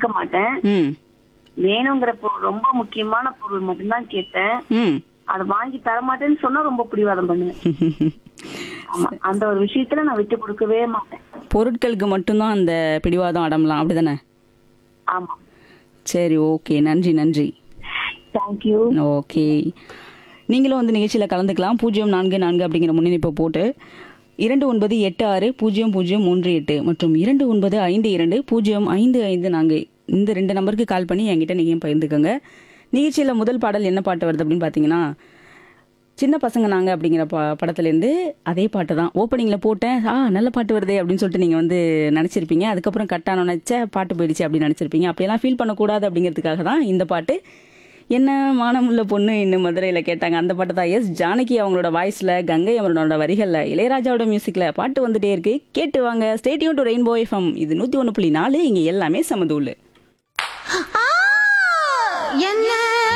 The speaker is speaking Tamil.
கேட்க மாட்டேன் ம் வேணுங்கிற பொருள் ரொம்ப முக்கியமான பொருள் மட்டும்தான் கேட்பேன் ம் அதை வாங்கி தர மாட்டேன்னு சொன்னா ரொம்ப பிடிவாதம் பண்ணுவேன் ஆமா அந்த ஒரு விஷயத்துல நான் விட்டு கொடுக்கவே மாட்டேன் பொருட்களுக்கு மட்டும்தான் அந்த பிடிவாதம் அடம்பலாம் அப்படிதானே ஆமா சரி ஓகே நன்றி நன்றி தேங்க்யூ ஓகே நீங்களும் வந்து நிகழ்ச்சியில் கலந்துக்கலாம் பூஜ்ஜியம் நான்கு நான்கு அப்படிங்கிற முன்னிணைப்பை போட்டு இரண்டு ஒன்பது எட்டு ஆறு பூஜ்ஜியம் பூஜ்ஜியம் மூன்று எட்டு மற்றும் இரண்டு ஒன்பது ஐந்து இரண்டு பூஜ்ஜியம் ஐந்து ஐந்து நான்கு இந்த ரெண்டு நம்பருக்கு கால் பண்ணி என்கிட்ட நீங்கள் பகிர்ந்துக்கோங்க நிகழ்ச்சியில் முதல் பாடல் என்ன பாட்டு வருது அப்படின்னு பார்த்தீங்கன்னா சின்ன பசங்க நாங்கள் அப்படிங்கிற பா படத்துலேருந்து அதே பாட்டு தான் ஓப்பனிங்கில் போட்டேன் ஆ நல்ல பாட்டு வருதே அப்படின்னு சொல்லிட்டு நீங்கள் வந்து நினச்சிருப்பீங்க அதுக்கப்புறம் கட்டான நினச்ச பாட்டு போயிடுச்சு அப்படின்னு நினச்சிருப்பீங்க அப்படியெல்லாம் ஃபீல் பண்ணக்கூடாது அப்படிங்கிறதுக்காக தான் இந்த பாட்டு என்ன மானமுள்ள பொண்ணு இன்னும் மதுரையில் கேட்டாங்க அந்த பாட்டு தான் எஸ் ஜானகி அவங்களோட வாய்ஸில் கங்கை அவரோட வரிகளில் இளையராஜாவோட மியூசிக்கில் பாட்டு வந்துட்டே இருக்கு கேட்டு வாங்க ஸ்டேடியம் டு ரெயின்போ எஃப்எம் இது நூற்றி ஒன்று புள்ளி நாலு இங்கே எல்லாமே சமதூள் என்ன